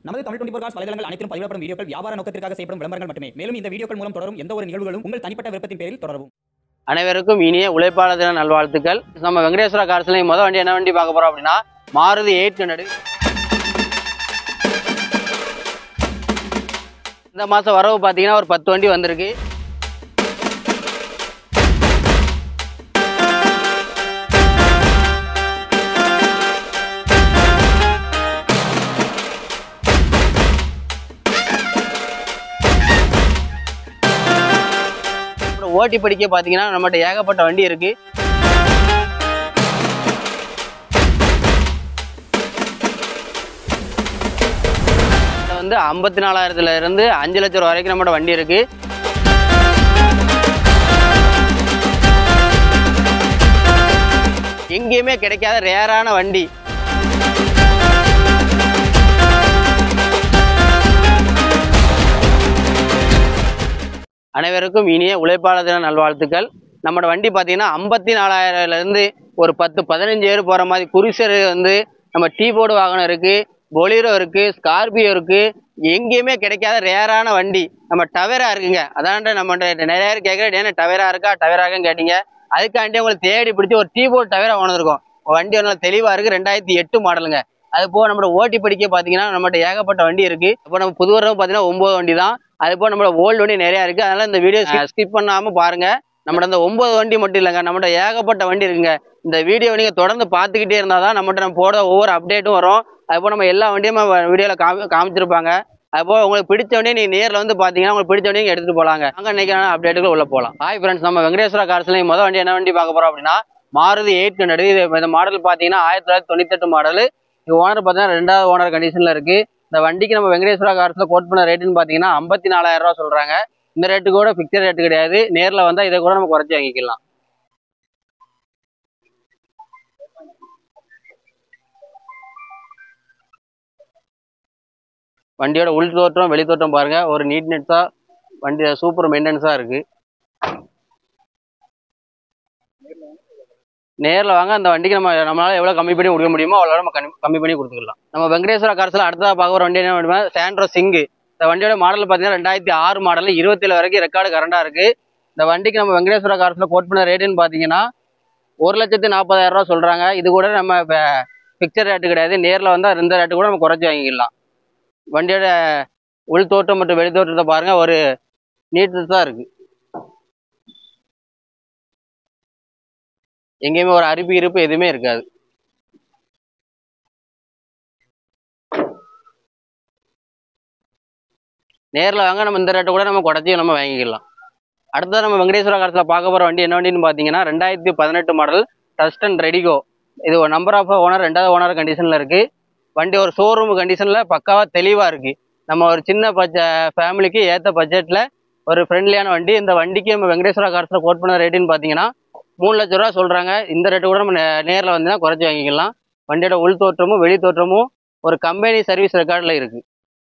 நமது Tamil twenty cos வலைதளங்கள் அனைத்தும் பதிவிடப்படும் வீடியோக்கள் வியாபார நோக்கத்திற்காக செய்யப்படும் விளம்பரங்கள் மட்டுமே மேலும் இந்த வீடியோக்கள் மூலம் தொடரும் எந்த ஒரு நிகழ்வுகளும் உங்கள் தனிப்பட்ட விருப்பத்தின் பேரில் தொடரவும் அனைவருக்கும் இனிய உழைப்பாளர் தின நல்வாழ்த்துக்கள் நம்ம வெங்கடேஸ்வர கார்ஸ்லையும் முதல் வண்டி என்ன வண்டி பார்க்க போறோம் அப்படின்னா மாருதி எயிட் ஹண்ட்ரட் இந்த மாதம் வரவு பார்த்தீங்கன்னா ஒரு பத்து வண்டி வந்திருக்கு அப்புறம் ஓட்டி படிக்க பார்த்தீங்கன்னா நம்மகிட்ட ஏகப்பட்ட வண்டி இருக்கு இதுல வந்து ஐம்பத்தி நாலாயிரத்துல இருந்து அஞ்சு லட்சம் ரூபா வரைக்கும் நம்மகிட்ட வண்டி இருக்கு எங்கேயுமே கிடைக்காத ரேரான வண்டி அனைவருக்கும் இனிய உழைப்பாளர் தின நல்வாழ்த்துக்கள் நம்மளோட வண்டி பார்த்தீங்கன்னா ஐம்பத்தி நாலாயிரம்லேருந்து ஒரு பத்து பதினஞ்சு பேர் போகிற மாதிரி குருசர் வந்து நம்ம டீ போர்டு வாகனம் இருக்குது பொலிரோ இருக்குது ஸ்கார்பியோ இருக்குது எங்கேயுமே கிடைக்காத ரேரான வண்டி நம்ம டவேரா இருக்குங்க அதான்ட நம்ம நிறைய பேர் கேட்குற ஏன்னா டவேரா இருக்கா டவேராகன்னு கேட்டீங்க அதுக்காண்டி உங்களை தேடி பிடிச்சி ஒரு டீ போர்டு டவேரா உணர்ந்துருக்கோம் வண்டி நல்லா தெளிவாக இருக்குது ரெண்டாயிரத்தி எட்டு மாடலுங்க அது போக நம்மளோட ஓட்டி படிக்க பார்த்தீங்கன்னா நம்மகிட்ட ஏகப்பட்ட வண்டி இருக்குது இப்போ நம்ம புது வரவு பார்த்தீங்கன்னா ஒம்பது வண்டி தான் அது போக நம்மளோட ஓல்டு வண்டி நிறையா இருக்குது அதனால இந்த வீடியோ ஸ்கிப் பண்ணாமல் பாருங்க நம்மளோட அந்த ஒன்பது வண்டி மட்டும் இல்லைங்க நம்மகிட்ட ஏகப்பட்ட வண்டி இருக்குங்க இந்த வீடியோ நீங்கள் தொடர்ந்து பார்த்துக்கிட்டே இருந்தால் தான் நம்மகிட்ட நம்ம போட ஒவ்வொரு அப்டேட்டும் வரும் அதுபோல் நம்ம எல்லா வண்டியும் வீடியோவில் காமி காமிச்சிருப்பாங்க அதுபோல் உங்களுக்கு பிடிச்ச வண்டியை நீங்கள் நேரில் வந்து பார்த்தீங்கன்னா உங்களுக்கு பிடிச்ச வண்டியை எடுத்துகிட்டு போகலாங்க அங்கே இன்னைக்கான அப்டேட்டுகள் உள்ள போகலாம் ஹாய் ஃப்ரெண்ட்ஸ் நம்ம வெங்கடேஸ்வர கார்ஸ்லையும் முதல் வண்டி என்ன வண்டி பார்க்க போகிறோம் அப்படின்னா மாருதி எயிட் ஹண்ட்ரட் இது இந்த மாடல் பார்த்தீங்கன்னா ஆயிரத்தி தொள்ளாயிரத்தி தொண்ணூத்தெட்டு மாடல் இது ஓனர் பார்த்தீங்கன்னா ரெண்டாவது ஓனர் கண்டிஷனில் இருக்குது இந்த வண்டிக்கு நம்ம வெங்கடேஸ்வரா கார்ஸில் கோட் பண்ண ரேட்டுன்னு பார்த்தீங்கன்னா ஐம்பத்தி நாலாயிரம் ரூபா சொல்கிறாங்க இந்த ரேட்டு கூட ஃபிக்ஸட் ரேட்டு கிடையாது நேரில் வந்தால் இதை கூட நம்ம குறைச்சி வாங்கிக்கலாம் வண்டியோட உள் தோற்றம் வெளி தோற்றம் பாருங்க ஒரு நீட் நெட்ஸா வண்டி சூப்பர் மெயின்டெனன்ஸா இருக்கு நேரில் வாங்க அந்த வண்டிக்கு நம்ம நம்மளால எவ்வளோ கம்மி பண்ணி கொடுக்க முடியுமோ அவ்வளோ நம்ம கம்மி- கம்மி பண்ணி கொடுத்துக்கலாம் நம்ம வெங்கடேஸ்வர கார்ஸில் அடுத்ததாக பார்க்க போகிற வண்டி என்ன பண்ணுமா சாண்ட்ரோ சிங்கு இந்த வண்டியோட மாடல் பார்த்தீங்கன்னா ரெண்டாயிரத்தி ஆறு மாடல் இருபத்தேழு வரைக்கும் ரெக்கார்டு கரண்டாக இருக்கு இந்த வண்டிக்கு நம்ம வெங்கடேஸ்வர கார்ஸில் கோட் பண்ண ரேட்டுன்னு பார்த்தீங்கன்னா ஒரு லட்சத்து நாற்பதாயிரம் ரூபா சொல்கிறாங்க இது கூட நம்ம பிக்சர் ரேட்டு கிடையாது நேரில் வந்தால் இந்த ரேட்டு கூட நம்ம குறைச்சி வாங்கிக்கலாம் வண்டியோட உள் தோற்றம் மற்றும் வெளி தோற்றத்தை பாருங்க ஒரு நீட்னஸ் தான் இருக்கு எங்கேயுமே ஒரு அரிப்பு இருப்பு எதுவுமே இருக்காது நேரில் வாங்க நம்ம இந்த ரேட்டை கூட நம்ம குறைச்சி நம்ம வாங்கிக்கலாம் அடுத்தது நம்ம வெங்கடேஸ்வர காலத்தில் பார்க்க போகிற வண்டி என்ன வண்டின்னு பார்த்தீங்கன்னா ரெண்டாயிரத்தி பதினெட்டு மாடல் டஸ்டன் ரெடிகோ இது ஒரு நம்பர் ஆஃப் ஓனர் ரெண்டாவது ஓனர் கண்டிஷனில் இருக்குது வண்டி ஒரு ஷோரூம் கண்டிஷனில் பக்காவாக தெளிவாக இருக்குது நம்ம ஒரு சின்ன பட்ஜ ஃபேமிலிக்கு ஏற்ற பட்ஜெட்டில் ஒரு ஃப்ரெண்ட்லியான வண்டி இந்த வண்டிக்கு நம்ம வெங்கடேஸ்வரா கார்ஸில் கோட் பண்ண ரேட்டுன்னு பார்த்தீங்கன்னா மூணு லட்ச ரூபா சொல்கிறாங்க இந்த ரேட்டு கூட நம்ம நேரில் வந்தீங்கன்னா குறைச்சி வாங்கிக்கலாம் வண்டியோட உள் தோற்றமும் வெளி தோற்றமும் ஒரு கம்பெனி சர்வீஸ் ரெக்கார்டில் இருக்குது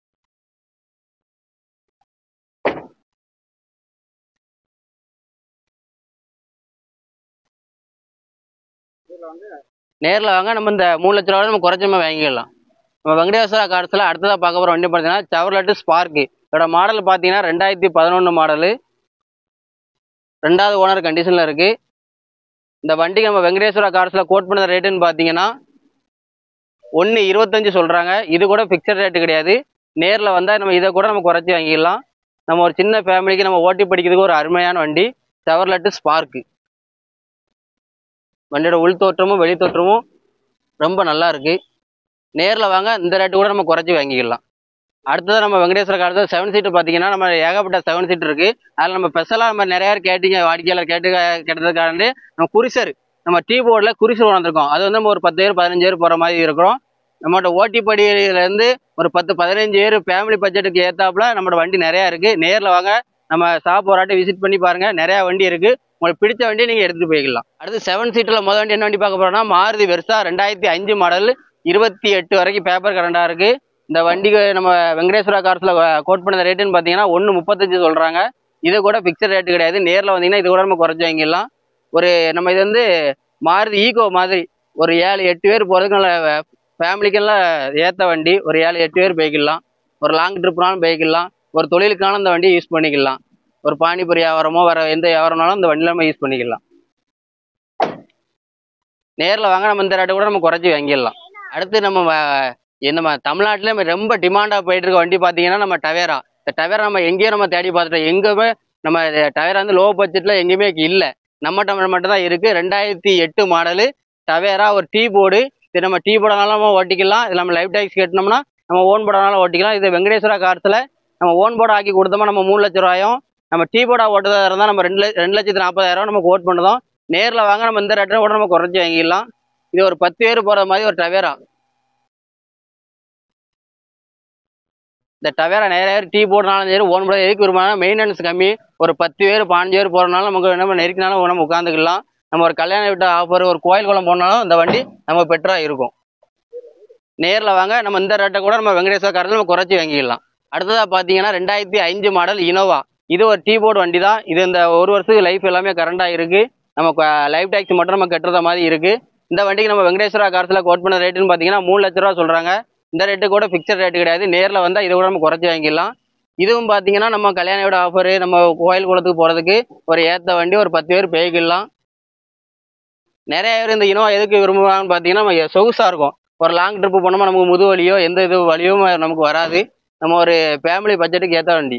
நேரில் வாங்க நம்ம இந்த மூணு லட்ச ரூபா நம்ம குறைச்சமா வாங்கிக்கலாம் நம்ம வெங்கடேஸ்வரா கார்ஸில் அடுத்ததாக பார்க்க போகிற வண்டி பார்த்தீங்கன்னா செவர்லெட்டு ஸ்பார்க்கு இதோட மாடல் பார்த்தீங்கன்னா ரெண்டாயிரத்தி பதினொன்று மாடலு ரெண்டாவது ஓனர் கண்டிஷனில் இருக்குது இந்த வண்டிக்கு நம்ம வெங்கடேஸ்வரா கார்ஸில் கோட் பண்ண ரேட்டுன்னு பார்த்தீங்கன்னா ஒன்று இருபத்தஞ்சு சொல்கிறாங்க இது கூட ஃபிக்ஸட் ரேட்டு கிடையாது நேரில் வந்தால் நம்ம இதை கூட நம்ம குறைச்சி வாங்கிக்கலாம் நம்ம ஒரு சின்ன ஃபேமிலிக்கு நம்ம ஓட்டி படிக்கிறதுக்கு ஒரு அருமையான வண்டி செவர்லெட்டு ஸ்பார்க்கு வண்டியோட உள் தோற்றமும் வெளி தோற்றமும் ரொம்ப நல்லா இருக்கு நேரில் வாங்க இந்த ரேட்டு கூட நம்ம குறைச்சி வாங்கிக்கலாம் அடுத்தது நம்ம வெங்கடேஸ்வர காலத்தில் செவன் சீட்டு பார்த்தீங்கன்னா நம்ம ஏகப்பட்ட செவன் சீட் இருக்கு அதில் நம்ம ஸ்பெஷலாக நம்ம நிறைய பேர் கேட்டீங்க வாடிக்கையாளர் கேட்டு கேட்டதுக்காண்டி நம்ம குரிசர் நம்ம டீ போர்டில் குரிசர் வந்திருக்கோம் அது வந்து நம்ம ஒரு பத்து பேர் பதினஞ்சு பேர் போகிற மாதிரி இருக்கிறோம் நம்மளோட ஓட்டிப்படியிலேருந்து ஒரு பத்து பதினஞ்சு பேர் ஃபேமிலி பட்ஜெட்டுக்கு ஏற்றாப்புல நம்மளோட வண்டி நிறையா இருக்குது நேரில் வாங்க நம்ம ஷாப் ஒரு வாட்டி விசிட் பண்ணி பாருங்க நிறையா வண்டி இருக்குது உங்களுக்கு பிடிச்ச வண்டியை நீங்கள் எடுத்துகிட்டு போய்க்கலாம் அடுத்து செவன் சீட்டில் முதல் வண்டி என்ன வண்டி பார்க்க போகிறோம்னா மாருதி வெர்சா ரெண்டாயிரத்தி அஞ்சு மாடல் இருபத்தி எட்டு வரைக்கும் பேப்பர் கரண்டாக இருக்குது இந்த வண்டிக்கு நம்ம வெங்கடேஸ்வரா கார்ஸில் கோட் பண்ண ரேட்டுன்னு பார்த்தீங்கன்னா ஒன்று முப்பத்தஞ்சு சொல்கிறாங்க இது கூட ஃபிக்ஸட் ரேட்டு கிடையாது நேரில் வந்தீங்கன்னா இது கூட நம்ம குறைச்சி வாங்கிடலாம் ஒரு நம்ம இது வந்து மாருதி ஈகோ மாதிரி ஒரு ஏழு எட்டு பேர் போகிறதுக்கு நல்ல ஃபேமிலிக்கெல்லாம் ஏற்ற வண்டி ஒரு ஏழு எட்டு பேர் போய்க்கலாம் ஒரு லாங் ட்ரிப்னாலும் போய்க்கலாம் ஒரு தொழிலுக்கான இந்த வண்டியை யூஸ் பண்ணிக்கலாம் ஒரு பானிபூரி வியாபாரமோ வர எந்த வியாபாரம்னாலும் இந்த வண்டியில் நம்ம யூஸ் பண்ணிக்கலாம் நேரில் வாங்க நம்ம இந்த ரேட்டை கூட நம்ம குறைச்சி வாங்கிடலாம் அடுத்து நம்ம வ- இந்த நம்ம தமிழ்நாட்டில் நம்ம ரொம்ப டிமாண்டாக போயிட்டு இருக்க வண்டி பார்த்தீங்கன்னா நம்ம டவேரா இந்த டவேரா நம்ம எங்கேயும் நம்ம தேடி பார்த்துட்டோம் எங்கேயுமே நம்ம டவேரா வந்து லோ பட்ஜெட்டில் எங்கேயுமே இல்லை நம்ம தமிழ் மட்டும் தான் இருக்குது ரெண்டாயிரத்தி எட்டு மாடலு டவேரா ஒரு டீ போர்டு இது நம்ம டீ போர்டனாலும் நம்ம ஓட்டிக்கலாம் இது நம்ம லைஃப் டேக்ஸ் கட்டினோம்னா நம்ம ஓன் போர்டனாலும் ஓட்டிக்கலாம் இது வெங்கடேஸ்வரா கார்ஸில் நம்ம ஓன் போர்டு ஆக்கி கொடுத்தோம்னா நம்ம மூணு லட்ச ரூபாயும் நம்ம டீ போர்டா ஓட்டுறதா இருந்தால் நம்ம ரெண்டு லட்ச- ரெண்டு லட்சத்தி நாற்பதாயிரம் நமக்கு ஓட் பண்ணுறோம் நேரில் வாங்க நம்ம இந்த ரேட்டில் கூட நம்ம குறைச்சி வாங்கிடலாம் இது ஒரு பத்து பேர் போகிற மாதிரி ஒரு டவேரா இந்த டவேரா நிறைய பேர் டீ போடுறனாலும் சரி ஓன் போட எதுக்கு விரும்பினா மெயின்டெனன்ஸ் கம்மி ஒரு பத்து பேர் பாஞ்சு பேர் போகிறனால நமக்கு நம்ம நெருக்கினாலும் நம்ம உட்காந்துக்கலாம் நம்ம ஒரு கல்யாண வீட்டு ஆஃபர் ஒரு கோயில் குளம் போனாலும் இந்த வண்டி நம்ம பெட்டராக இருக்கும் நேரில் வாங்க நம்ம இந்த ரேட்டை கூட நம்ம வெங்கடேஸ்வர காரில் நம்ம குறைச்சி வாங்கிக்கலாம் அடுத்ததாக பார்த்தீங்கன்னா ரெண்டாயிரத்தி அஞ்சு மாடல் இனோவா இது ஒரு டீ போர்டு வண்டி தான் இது இந்த ஒரு வருஷத்துக்கு லைஃப் எல்லாமே கரண்டாக இருக்குது நம்ம லைஃப் டேக்ஸ் மட்டும் நம்ம கட்டுறத மாதிரி இருக்குது இந்த வண்டிக்கு நம்ம வெங்கடேஸ்வரா கார்ஸில் கோட் பண்ண ரேட்டுன்னு பார்த்தீங்கன்னா மூணு லட்ச ரூபா சொல்கிறாங்க இந்த ரேட்டு கூட ஃபிக்ஸட் ரேட்டு கிடையாது நேரில் வந்தால் இதை கூட நம்ம குறைச்சி வாங்கிடலாம் இதுவும் பார்த்தீங்கன்னா நம்ம கல்யாண வீடு ஆஃபரு நம்ம கோயில் குளத்துக்கு போகிறதுக்கு ஒரு ஏற்ற வண்டி ஒரு பத்து பேர் போய்க்கலாம் நிறைய பேர் இந்த இனோவா எதுக்கு விரும்புவாங்கன்னு பார்த்தீங்கன்னா நம்ம சொகுசாக இருக்கும் ஒரு லாங் ட்ரிப்பு போனோமா நமக்கு முது வலியோ எந்த இது வலியும் நமக்கு வராது நம்ம ஒரு ஃபேமிலி பட்ஜெட்டுக்கு ஏற்ற வண்டி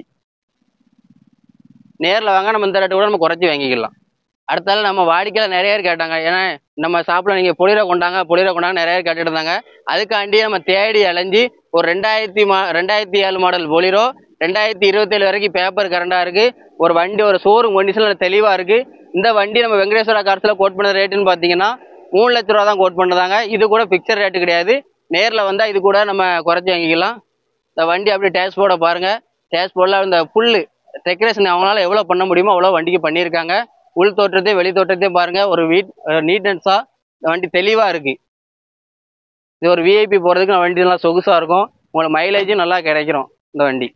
நேரில் வாங்க நம்ம இந்த ரேட்டு கூட நம்ம குறைச்சி வாங்கிக்கலாம் அடுத்தால நம்ம வாடிக்கையில் நிறைய பேர் கேட்டாங்க ஏன்னா நம்ம ஷாப்பில் நீங்கள் பொலிரை கொண்டாங்க பொலிரை கொண்டாங்க நிறைய பேர் கேட்டுட்டு இருந்தாங்க அதுக்காண்டி நம்ம தேடி அலைஞ்சு ஒரு ரெண்டாயிரத்தி மா ரெண்டாயிரத்தி ஏழு மாடல் பொலிரோ ரெண்டாயிரத்தி இருபத்தேழு வரைக்கும் பேப்பர் கரண்டாக இருக்குது ஒரு வண்டி ஒரு ஷோரூம் கண்டிஷனில் தெளிவாக இருக்குது இந்த வண்டி நம்ம வெங்கடேஸ்வரா கார்ஸில் கோட் பண்ண ரேட்டுன்னு பார்த்தீங்கன்னா மூணு லட்ச ரூபா தான் கோட் பண்ணுறாங்க இது கூட பிக்சர் ரேட்டு கிடையாது நேரில் வந்தால் இது கூட நம்ம குறைச்சி வாங்கிக்கலாம் இந்த வண்டி அப்படியே டேஷ்போர்டை பாருங்கள் டேஷ்போர்டில் இந்த புல்லு டெக்கரேஷன் அவங்களால எவ்வளோ பண்ண முடியுமோ அவ்வளோ வண்டிக்கு பண்ணியிருக்காங்க உள் தோற்றத்தையும் வெளி தோற்றத்தையும் பாருங்கள் ஒரு வீட் நீட்னஸாக இந்த வண்டி தெளிவாக இருக்குது இது ஒரு விஐபி போகிறதுக்கு இந்த வண்டி நல்லா சொகுசாக இருக்கும் உங்களுக்கு மைலேஜும் நல்லா கிடைக்கிறோம் இந்த வண்டி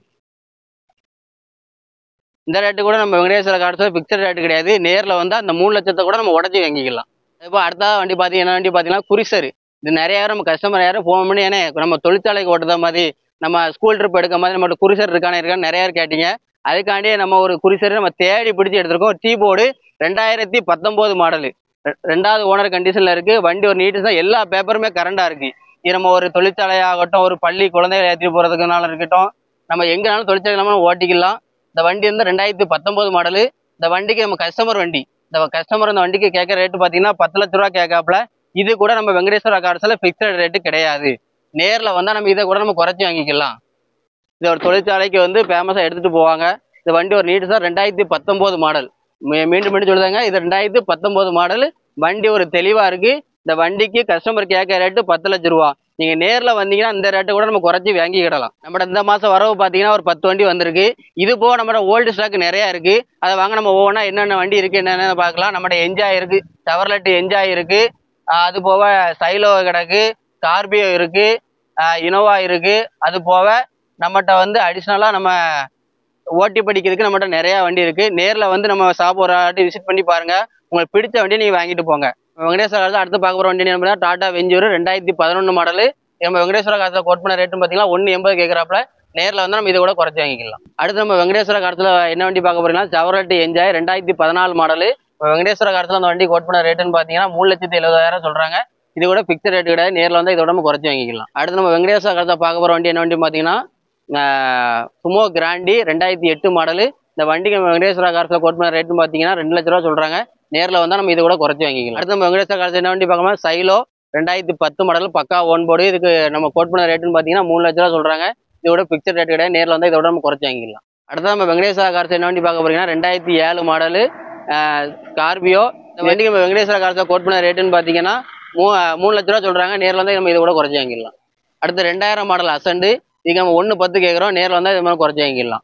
இந்த ரேட்டு கூட நம்ம வெங்கடேஸ்வர கார்ஸில் பிக்சர் ரேட்டு கிடையாது நேரில் வந்தால் அந்த மூணு லட்சத்தை கூட நம்ம உடச்சி வாங்கிக்கலாம் இப்போ அடுத்த வண்டி பார்த்தீங்கன்னா வண்டி பார்த்தீங்கன்னா குரிசர் இது நிறைய யாரும் நம்ம கஸ்டமர் யாரும் ஃபோன் பண்ணி ஏன்னா நம்ம தொழிற்சாலைக்கு ஓட்டுற மாதிரி நம்ம ஸ்கூல் ட்ரிப் எடுக்க மாதிரி நம்மகிட்ட குரிசர் இருக்கானே இருக்கான்னு நிறைய பேர் கேட்டீங்க அதுக்காண்டியே நம்ம ஒரு குரிசர் நம்ம தேடி பிடிச்சி எடுத்திருக்கோம் டீ போர்டு ரெண்டாயிரத்தி பத்தொம்போது மாடலு ரெண்டாவது ஓனர் கண்டிஷனில் இருக்குது வண்டி ஒரு நீட்டு எல்லா பேப்பருமே கரண்டாக இருக்குது இது நம்ம ஒரு தொழிற்சாலையாகட்டும் ஒரு பள்ளி குழந்தைகளை ஏற்றிட்டு போகிறதுக்குனாலும் இருக்கட்டும் நம்ம எங்கேனாலும் தொழிற்சாலை நம்ம ஓட்டிக்கலாம் இந்த வண்டி வந்து ரெண்டாயிரத்தி பத்தொம்போது மாடலு இந்த வண்டிக்கு நம்ம கஸ்டமர் வண்டி இந்த கஸ்டமர் இந்த வண்டிக்கு கேட்குற ரேட்டு பார்த்தீங்கன்னா பத்து லட்ச ரூபா கேட்காப்புல இது கூட நம்ம வெங்கடேஸ்வர கார்ஸில் ஃபிக்ஸட் ரேட்டு கிடையாது நேரில் வந்தால் நம்ம இதை கூட நம்ம குறைச்சி வாங்கிக்கலாம் இது ஒரு தொழிற்சாலைக்கு வந்து ஃபேமஸாக எடுத்துகிட்டு போவாங்க இந்த வண்டி ஒரு நீட்டு சார் ரெண்டாயிரத்தி பத்தொம்போது மாடல் மீண்டும் மீண்டும் சொல்லுதாங்க இது ரெண்டாயிரத்தி பத்தொம்போது மாடல் வண்டி ஒரு தெளிவாக இருக்குது இந்த வண்டிக்கு கஸ்டமர் கேட்குற ரேட்டு பத்து லட்ச ரூபா நீங்கள் நேரில் வந்தீங்கன்னா இந்த ரேட்டை கூட நம்ம குறைச்சி வாங்கிக்கிடலாம் நம்ம இந்த மாதம் வரவு பார்த்தீங்கன்னா ஒரு பத்து வண்டி வந்திருக்கு இது போக நம்ம ஓல்டு ஸ்டாக் நிறையா இருக்குது அதை வாங்க நம்ம ஒவ்வொன்றா என்னென்ன வண்டி இருக்குது என்னென்ன பார்க்கலாம் நம்மகிட்ட என்ஜாய் இருக்குது டவர்லெட் என்ஜாய் இருக்குது அது போக சைலோ கிடக்கு ஸ்கார்பியோ இருக்குது இனோவா இருக்குது அது போக நம்மகிட்ட வந்து அடிஷ்னலாக நம்ம ஓட்டி படிக்கிறதுக்கு நம்மகிட்ட நிறையா வண்டி இருக்குது நேரில் வந்து நம்ம ஷாப் ஒரு வாட்டி விசிட் பண்ணி பாருங்கள் உங்களுக்கு பிடிச்ச வண்டியை நீங்கள் வாங்கிட்டு போங்க வெங்கடேஸ்வர காலத்தில் அடுத்து பார்க்க போகிற வண்டி என்ன டாடா வெஞ்சூர் ரெண்டாயிரத்தி பதினொன்று மாடலு நம்ம வெங்கடேஸ்வர காலத்தில் கோட் பண்ண ரேட்டு பார்த்தீங்கன்னா ஒன்று எண்பது கேட்குறாப்புல நேரில் வந்து நம்ம இதை கூட குறைச்சி வாங்கிக்கலாம் அடுத்து நம்ம வெங்கடேஸ்வர காலத்தில் என்ன வண்டி பார்க்க போறீங்கன்னா ஜவரட்டு என்ஜாய் ரெண்டாயிரத்தி பதினாலு மாடலு வெங்கடேஸ்வர காலத்தில் அந்த வண்டி கோட் பண்ண ரேட்டுன்னு பார்த்தீங்கன்னா மூணு லட்சத்தி எழுபதாயிரம் சொல்கிறாங்க இது கூட ஃபிக்ஸட் ரேட் கிடையாது நேரில் வந்து இதோட நம்ம குறைச்சி வாங்கிக்கலாம் அடுத்து நம்ம வெங்கடேஸ்வர காலத்தில் பார்க்க போகிற வண்டி என்ன வண்டி பார்த்தீங்கன்னா சுமோ கிராண்டி ரெண்டாயிரத்தி எட்டு மாடலு இந்த வண்டிக்கு நம்ம வெங்கடேஸ்வரா கார்ஸில் கோட் பண்ண ரேட்டுன்னு பார்த்தீங்கன்னா ரெண்டு லட்ச ரூபா சொல்கிறாங்க நேரில் வந்தால் நம்ம இதை கூட குறைச்சி வாங்கிக்கலாம் அடுத்து நம்ம வெங்கடேஸ்வர கார்ஸ் என்ன வண்டி பார்க்கணும் சைலோ ரெண்டாயிரத்தி பத்து மாடல் பக்கா ஒன் போர்டு இதுக்கு நம்ம கோட் பண்ண ரேட்டுன்னு பார்த்தீங்கன்னா மூணு லட்ச ரூபா சொல்கிறாங்க இதோட பிக்சர் ரேட் கிடையாது நேரில் வந்தால் இதோட நம்ம குறைச்சி வாங்கிக்கலாம் அடுத்து நம்ம வெங்கடேஸ்வரா கார்ஸ் என்ன வண்டி பார்க்க போறீங்கன்னா ரெண்டாயிரத்தி ஏழு மாடலு ஸ்கார்பியோ இந்த வண்டிக்கு நம்ம வெங்கடேஸ்வரா கார்ஸில் கோட் பண்ண ரேட்டுன்னு பார்த்தீங்கன்னா மூ மூணு லட்ச ரூபா சொல்கிறாங்க நேரில் வந்தால் நம்ம இதை கூட குறைச்சி வாங்கிடலாம் அடுத்து ரெண்டாயிரம் மாடல் அசண்டு இதுக்கு நம்ம ஒன்று பத்து கேட்குறோம் நேரில் வந்தால் இது மாதிரி குறைச்சி வாங்கிடலாம்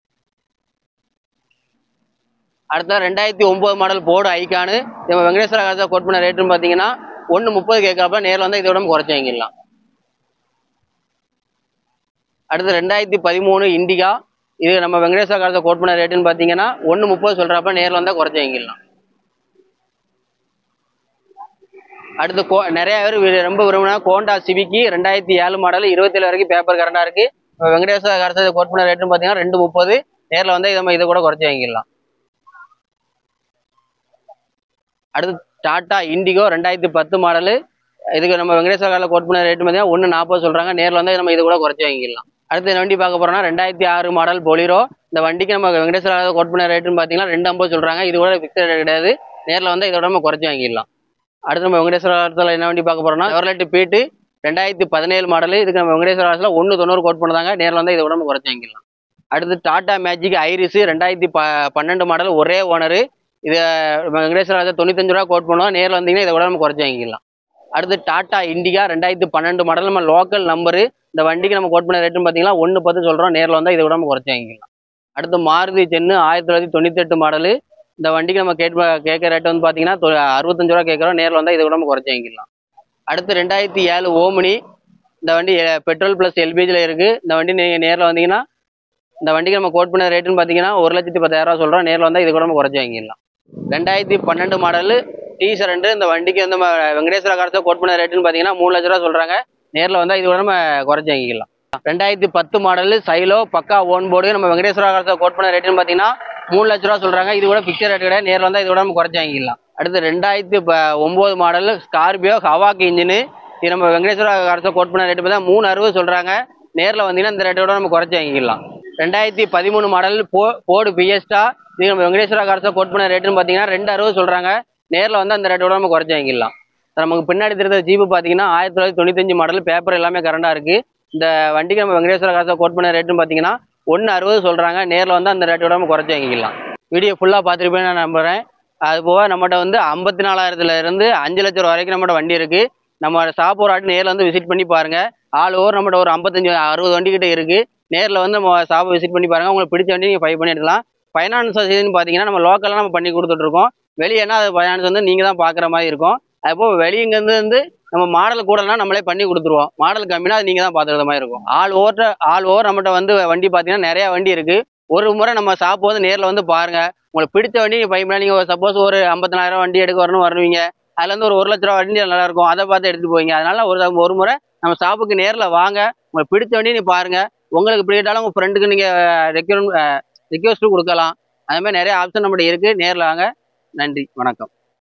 அடுத்த ரெண்டாயிரத்தி ஒம்பது மாடல் போர்டு ஐக்கானு நம்ம வெங்கடேஸ்வர காலத்தில் கோட் பண்ண ரேட்டுன்னு பார்த்தீங்கன்னா ஒன்று முப்பது கேட்குறப்ப நேரில் வந்தால் இதோட நம்ம குறைச்சி வாங்கிடலாம் அடுத்து ரெண்டாயிரத்தி பதிமூணு இண்டிகா இது நம்ம வெங்கடேஸ்வர காலத்தில் கோட் பண்ண ரேட்டுன்னு பார்த்தீங்கன்னா ஒன்று முப்பது சொல்கிறப்ப நேரில் வந்தால் குறைச்சி வாங்கிடலாம் அடுத்து கோ நிறைய பேர் வி- ரொம்ப விரும்பினா கோண்டா சிவிக்கி ரெண்டாயிரத்தி ஏழு மாடல் இருபத்தேழு வரைக்கும் பேப்பர் கரண்டாக இருக்குது இப்போ வெங்கடேஸ்வர காரத்தை கோட் பண்ண ரேட்டுன்னு பார்த்தீங்கன்னா ரெண்டு முப்பது நேரில் வந்து இதை இதை கூட குறைச்சி வாங்கிடலாம் அடுத்து டாடா இண்டிகோ ரெண்டாயிரத்தி பத்து மாடலு இதுக்கு நம்ம வெங்கடேஸ்வர காரில் கோட் பண்ண ரேட்டு பார்த்தீங்கன்னா ஒன்று நாற்பது சொல்கிறாங்க நேரில் வந்து நம்ம இது கூட குறைச்சி வாங்கிடலாம் அடுத்து இந்த வண்டி பார்க்க போறோம்னா ரெண்டாயிரத்தி ஆறு மாடல் பொலிரோ இந்த வண்டிக்கு நம்ம வெங்கடேஸ்வர காரில் கோட் பண்ண ரேட்டுன்னு பார்த்தீங்கன்னா ரெண்டு ஐம்பது சொல்கிறாங்க இது கூட ஃபிக்ஸட் ரேட் கிடையாது நேரில் வந்து இதோட நம்ம குறைச்சி வாங்கிடலாம் அடுத்து நம்ம வெங்கடேஸ்வர காலத்தில் என்ன வண்டி பார்க்க போறோம்னா எவர்லெட் பீட்டு ரெண்டாயிரத்தி பதினேழு மாடல் இதுக்கு நம்ம வெங்கடேஸ்வர காலத்தில் ஒன்று தொண்ணூறு கோட் பண்ணுறாங்க நேரில் வந்து இதை கூட நம்ம குறைச்சி வாங்கிடலாம் அடுத்து டாடா மேஜிக் ஐரிஸ் ரெண்டாயிரத்தி ப பன்னெண்டு மாடல் ஒரே ஓனர் இதை வெங்கடேஸ்வர காலத்தில் தொண்ணூத்தஞ்சு ரூபா கோட் பண்ணுவோம் நேரில் வந்தீங்கன்னா இதை கூட நம்ம குறைச்சி வாங்கிக்கலாம் அடுத்து டாடா இண்டிகா ரெண்டாயிரத்தி பன்னெண்டு மாடல் நம்ம லோக்கல் நம்பரு இந்த வண்டிக்கு நம்ம கோட் பண்ண ரேட்டுன்னு பார்த்தீங்கன்னா ஒன்று பத்து சொல்கிறோம் நேரில் வந்தால் இதை கூட நம்ம குறைச்சி வாங்கிக்கலாம் அடுத்து மாருதி சென்னு ஆயிரத்தி தொள்ளாயிரத்தி தொண்ணூத்தெட்டு மாடலு இந்த வண்டிக்கு நம்ம கேட்ப கேட்குற ரேட் வந்து பார்த்தீங்கன்னா தொ- அறுபத்தஞ்சு ரூபா கேட்குறோம் நேரில் வந்தால் இதை கூட நம்ம குறைச்சி வாங்கிக்கலாம் அடுத்து ரெண்டாயிரத்தி ஏழு ஓமினி இந்த வண்டி அஹ், பெட்ரோல் ப்ளஸ் எல்பிஜியில் இருக்குது இந்த வண்டி நீங்கள் நேரில் வந்தீங்கன்னா இந்த வண்டிக்கு நம்ம கோட் பண்ண ரேட்டுன்னு பார்த்தீங்கன்னா ஒரு லட்சத்தி பத்தாயிரம் ரூபா சொல்கிறோம் நேரில் வந்தால் இது கூட நம்ம குறைச்சி வாங்கிடலாம் ரெண்டாயிரத்தி பன்னெண்டு மாடலு டி ரெண்டு இந்த வண்டிக்கு வந்து நம்ம வெங்கடேஸ்வர காரத்தை கோட் பண்ண ரேட்டுன்னு பார்த்தீங்கன்னா மூணு லட்ச ரூபா சொல்கிறாங்க நேரில் வந்தால் இது கூட நம்ம குறைச்சி வாங்கிக்கலாம் ரெண்டாயிரத்தி பத்து மாடலு சைலோ பக்கா ஓன் போர்டு நம்ம வெங்கடேஸ்வர காலத்தை கோட் பண்ண ரேட்டுன்னு பார்த்தீங்கன்னா மூணு லட்ச ரூபா சொல்கிறாங்க இது கூட பிக்சர் ரேட் கிடையாது நேரில் வந்தால் இது கூட நம்ம குறைச்சி வாங்கிக்கலாம் அடுத்து ரெண்டாயிரத்தி ப ஒம்பது மாடல் ஸ்கார்பியோ ஹவாக்கு இன்ஜினு இது நம்ம வெங்கடேஸ்வர காலத்தை கோட் பண்ண ரேட்டு பார்த்தா மூணு அறுபது சொல்கிறாங்க நேரில் வந்தீங்கன்னா இந்த ரேட்டோட நம்ம குறைச்சி வாங்கிக்கலாம் ரெண்டாயிரத்தி பதிமூணு மாடல் போ போர்டு பிஎஸ்டா இது நம்ம வெங்கடேஸ்வர காலத்தை கோட் பண்ண ரேட்டுன்னு பார்த்தீங்கன்னா ரெண்டு அறுபது சொல்கிறாங்க நேரில் வந்து அந்த ரேட்டோட நம்ம குறைச்சி வாங்கிடலாம் நமக்கு பின்னாடி தெரிந்த ஜீப்பு பார்த்தீங்கன்னா ஆயிரத்தி தொள்ளாயிரத்தி தொண்ணூத்தஞ்சு மாடல் பேப்பர் எல்லாமே கரண்டாக இருக்குது இந்த வண்டிக்கு நம்ம வெங்கடேஸ்வர காசை கோட் பண்ண ரேட்டுன்னு பார்த்தீங்கன்னா ஒன்று அறுபது சொல்கிறாங்க நேரில் வந்து அந்த ரேட்டோட நம்ம குறைச்சி வாங்கிக்கலாம் வீடியோ ஃபுல்லாக பார்த்துருப்பேன்னு நான் நம்புகிறேன் அது போக நம்மகிட்ட வந்து ஐம்பத்தி நாலாயிரத்துல இருந்து அஞ்சு லட்சம் ரூபா வரைக்கும் நம்மகிட்ட வண்டி இருக்குது நம்ம ஷாப் ஒரு ஆட்டு நேரில் வந்து விசிட் பண்ணி பாருங்கள் ஆல் ஓவர் நம்மகிட்ட ஒரு ஐம்பத்தஞ்சு அறுபது வண்டி கிட்ட இருக்குது நேரில் வந்து நம்ம ஷாப்பை விசிட் பண்ணி பாருங்கள் உங்களுக்கு பிடிச்ச வண்டி நீங்கள் ஃபைவ் பண்ணி எடுக்கலாம் ஃபைனான்ஸ் வசதின்னு பார்த்தீங்கன்னா நம்ம லோக்கலாக நம்ம பண்ணி கொடுத்துட்ருக்கோம் வெளியேனா அது ஃபைனான்ஸ் வந்து நீங்கள் தான் பார்க்குற மாதிரி இருக்கும் அப்போ வெளியேங்கிறது வந்து நம்ம மாடல் கூடனா நம்மளே பண்ணி கொடுத்துருவோம் மாடல் கம்மினா அது நீங்கள் தான் பார்த்துக்கிற மாதிரி இருக்கும் ஆல் ஓவர் ஆல் ஓவர் நம்மகிட்ட வந்து வண்டி பார்த்தீங்கன்னா நிறைய வண்டி இருக்குது ஒரு முறை நம்ம ஷாப் வந்து நேரில் வந்து பாருங்க உங்களுக்கு பிடிச்ச வண்டி நீங்கள் பைப் நீங்கள் சப்போஸ் ஒரு ஐம்பத்தனாயிரம் வண்டி எடுக்க வரணும் வருவீங்க அதுல இருந்து ஒரு ஒரு லட்ச ரூபா வண்டி நல்லா இருக்கும் அதை பார்த்து எடுத்துட்டு போவீங்க அதனால ஒரு ஒரு முறை நம்ம ஷாப்புக்கு நேரில் வாங்க உங்களுக்கு பிடிச்ச வண்டி நீ பாருங்க உங்களுக்கு பிடிக்கிட்டாலும் உங்கள் ஃப்ரெண்டுக்கு நீங்கள் ரெக்யூர் ரிக்வஸ்ட்டும் கொடுக்கலாம் அது மாதிரி நிறைய ஆப்ஷன் நம்மகிட்ட இருக்குது நேரில் வாங்க நன்றி வணக்கம்